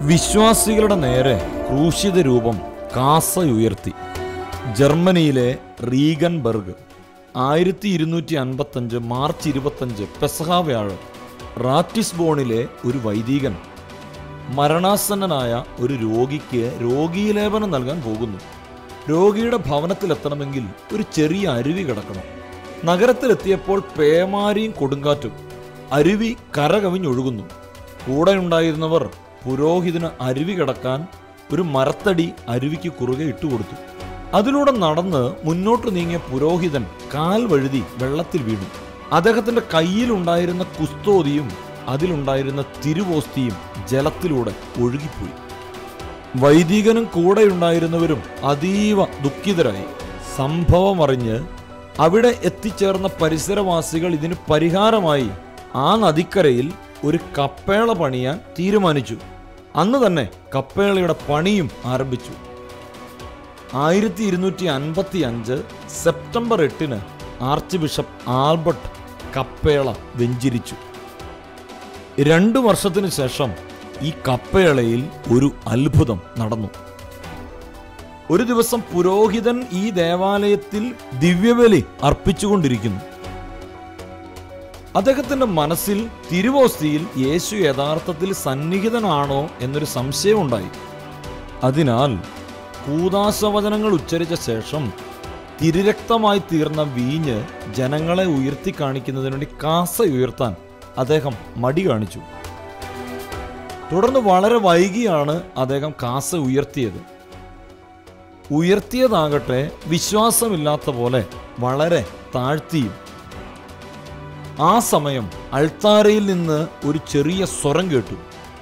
വിശ്വാസികളുടെ നേരെ ക്രൂശിത രൂപം കാസയുയർത്തി ജർമ്മനിയിലെ റീഗൻബർഗ് ആയിരത്തി ഇരുന്നൂറ്റി അൻപത്തഞ്ച് മാർച്ച് ഇരുപത്തഞ്ച് പെസഹ വ്യാഴം റാറ്റിസ്ബോണിലെ ഒരു വൈദികൻ മരണാസന്നനായ ഒരു രോഗിക്ക് രോഗീലേപനം നൽകാൻ പോകുന്നു രോഗിയുടെ ഭവനത്തിലെത്തണമെങ്കിൽ ഒരു ചെറിയ അരുവി കിടക്കണം നഗരത്തിലെത്തിയപ്പോൾ പേമാരിയും കൊടുങ്കാറ്റും അരുവി കരകവിഞ്ഞൊഴുകുന്നു കൂടെയുണ്ടായിരുന്നവർ പുരോഹിതന് അരുവി കിടക്കാൻ ഒരു മരത്തടി അരുവിക്ക് കുറുകെ ഇട്ടുകൊടുത്തു അതിലൂടെ നടന്ന് മുന്നോട്ട് നീങ്ങിയ പുരോഹിതൻ കാൽ വഴുതി വെള്ളത്തിൽ വീണു അദ്ദേഹത്തിന്റെ കയ്യിലുണ്ടായിരുന്ന കുസ്തോതിയും അതിലുണ്ടായിരുന്ന തിരുവോസ്തിയും ജലത്തിലൂടെ ഒഴുകിപ്പോയി വൈദികനും കൂടെയുണ്ടായിരുന്നവരും അതീവ ദുഃഖിതരായി സംഭവം അറിഞ്ഞ് അവിടെ എത്തിച്ചേർന്ന പരിസരവാസികൾ ഇതിന് പരിഹാരമായി ആ നദിക്കരയിൽ ഒരു കപ്പേള പണിയാൻ തീരുമാനിച്ചു അന്ന് തന്നെ കപ്പേളയുടെ പണിയും ആരംഭിച്ചു ആയിരത്തി ഇരുന്നൂറ്റി അൻപത്തി അഞ്ച് സെപ്റ്റംബർ എട്ടിന് ആർച്ച് ബിഷപ്പ് ആൽബർട്ട് കപ്പേള വെഞ്ചിരിച്ചു രണ്ടു വർഷത്തിനു ശേഷം ഈ കപ്പേളയിൽ ഒരു അത്ഭുതം നടന്നു ഒരു ദിവസം പുരോഹിതൻ ഈ ദേവാലയത്തിൽ ദിവ്യബലി അർപ്പിച്ചുകൊണ്ടിരിക്കുന്നു അദ്ദേഹത്തിന്റെ മനസ്സിൽ തിരുവോസ്തിയിൽ യേശു യഥാർത്ഥത്തിൽ സന്നിഹിതനാണോ എന്നൊരു സംശയമുണ്ടായി അതിനാൽ കൂതാശവചനങ്ങൾ ഉച്ചരിച്ച ശേഷം തിരുരക്തമായി തീർന്ന വീഞ്ഞ് ജനങ്ങളെ ഉയർത്തി കാണിക്കുന്നതിന് വേണ്ടി കാസ ഉയർത്താൻ അദ്ദേഹം മടി കാണിച്ചു തുടർന്ന് വളരെ വൈകിയാണ് അദ്ദേഹം കാസ ഉയർത്തിയത് ഉയർത്തിയതാകട്ടെ വിശ്വാസമില്ലാത്ത പോലെ വളരെ താഴ്ത്തിയും ആ സമയം അൾത്താരയിൽ നിന്ന് ഒരു ചെറിയ സ്വരം കേട്ടു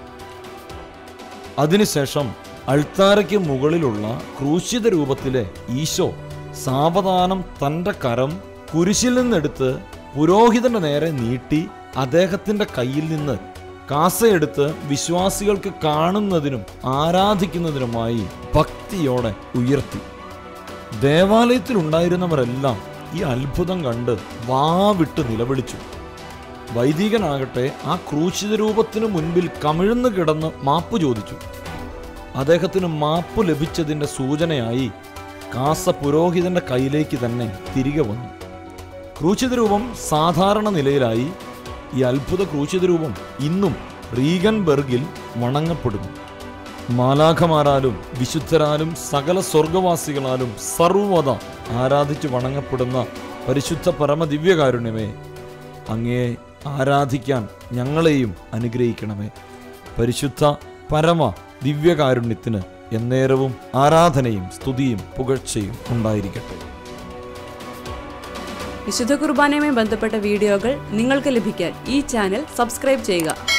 അതിനുശേഷം അൾത്താരയ്ക്ക് മുകളിലുള്ള ക്രൂശിത രൂപത്തിലെ ഈശോ സാവധാനം തൻ്റെ കരം കുരിശിൽ നിന്നെടുത്ത് പുരോഹിതന്റെ നേരെ നീട്ടി അദ്ദേഹത്തിന്റെ കയ്യിൽ നിന്ന് കാസയെടുത്ത് വിശ്വാസികൾക്ക് കാണുന്നതിനും ആരാധിക്കുന്നതിനുമായി ഭക്തിയോടെ ഉയർത്തി ദേവാലയത്തിൽ ഉണ്ടായിരുന്നവരെല്ലാം ഈ അത്ഭുതം കണ്ട് വാവിട്ട് നിലവിളിച്ചു വൈദികനാകട്ടെ ആ ക്രൂശിത രൂപത്തിനു മുൻപിൽ കമിഴ്ന്നു കിടന്ന് മാപ്പ് ചോദിച്ചു അദ്ദേഹത്തിന് മാപ്പ് ലഭിച്ചതിന്റെ സൂചനയായി കാസ പുരോഹിതന്റെ കയ്യിലേക്ക് തന്നെ തിരികെ വന്നു ക്രൂശിത രൂപം സാധാരണ നിലയിലായി ഈ അത്ഭുത ക്രൂശിത രൂപം ഇന്നും റീഗൻബർഗിൽ വണങ്ങപ്പെടുന്നു മാലാഖമാരാലും വിശുദ്ധരാലും സകല സ്വർഗവാസികളാലും സർവത ആരാധിച്ചു വണങ്ങപ്പെടുന്ന പരിശുദ്ധ പരമദിവ്യകാരുണ്യമേ അങ്ങേ ആരാധിക്കാൻ ഞങ്ങളെയും അനുഗ്രഹിക്കണമേ പരിശുദ്ധ പരമ ദിവ്യകാരുണ്യത്തിന് എന്നേരവും ആരാധനയും സ്തുതിയും പുകഴ്ചയും ഉണ്ടായിരിക്കട്ടെ വിശുദ്ധ കുർബാനയുമായി ബന്ധപ്പെട്ട വീഡിയോകൾ നിങ്ങൾക്ക് ലഭിക്കാൻ ഈ ചാനൽ സബ്സ്ക്രൈബ് ചെയ്യുക